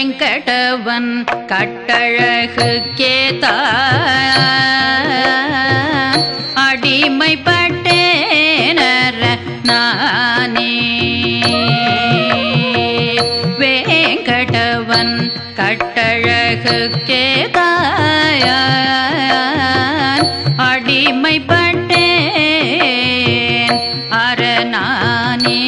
வேங்கடவன் கட்டழகு கேதான் அடிமைப்பட்டேனர நானே வேங்கடவன் கட்டழகு கேதான் அடிமைப்பட்டேன் அரணானே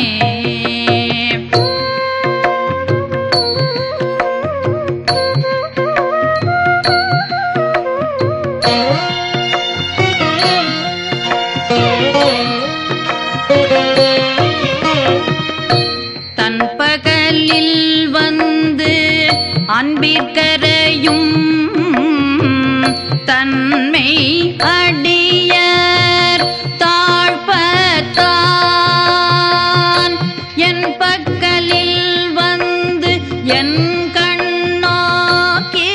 தன் பகலில் வந்து அன்பிற்கரையும் தன்மை அடியர் தாழ்பத்தான் என் பக்கலில் வந்து என் கண்ணோக்கி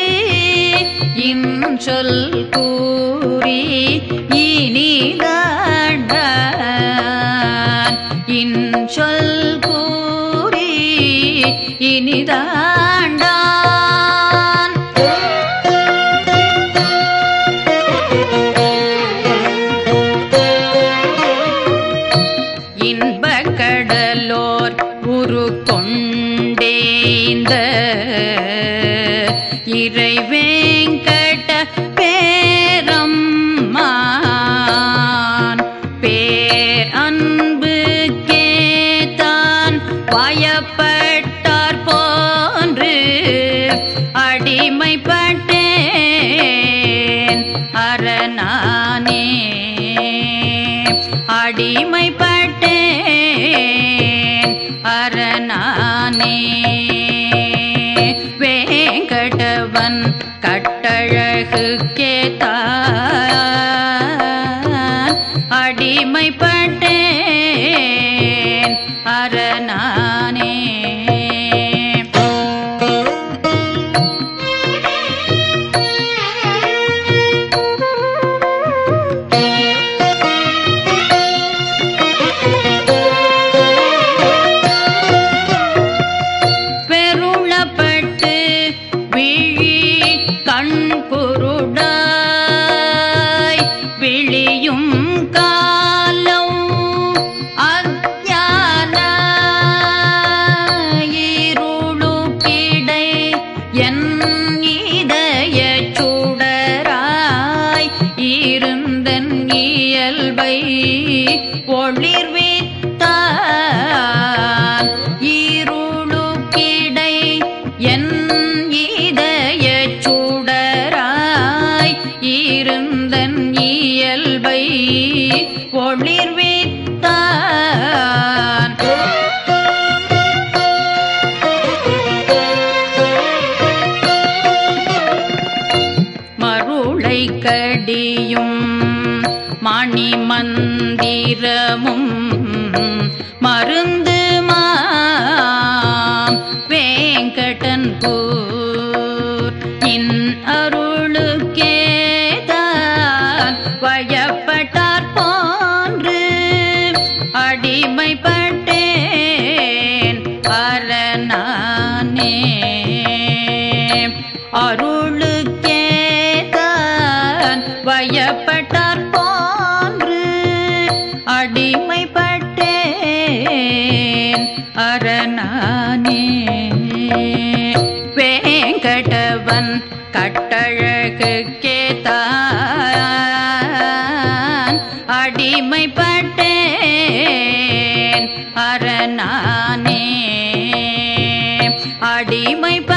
இன்சொல் கூறி இனிதான் இன்சொல் கூறி இனிதாண்டான் இன்பக் கடலோர் உரு கொண்டேந்த இறைவேங்கட பேரம்மான் பேர் அன்பு கேதான் பயப்பட்டார் போன்று அடிமைப்பட்டேன் அரணானே அடிமைப்பட்டேன் அரணானே வேங்கடவன் கட்டழகு கேத்தான் அடிமைப்பட்டேன் அரணானே பெருளப்பட்டு விழி கண் குருடாய் விழியும் காலம் அஞ்ஞான இருளுக்கிடை என் இதய சுடராய் இருந்தன் இயல்பை ஒளிர்வித்தான் இருளுக்கிடை என் இதய சுடராய் இருந்தன் இயல்பை ஒளிர்வித்தான் மருளை கடியும் மணி மந்திரமும் மருந்து மாம் வேங்கடன் கூர் இன் அருளுக்கேதான் வயப்பட்டார் போன்று அடிமைப்பட்டேன் அரணானே அருளுக்கேதான் வயப்பட்டார் போன்று அடிமைப்பட்டேன் அரணானே வேங்கடவன் கட்டழகு கேத்தான் அடிமைப்பட்டேன் அரணானே அடிமைப்ப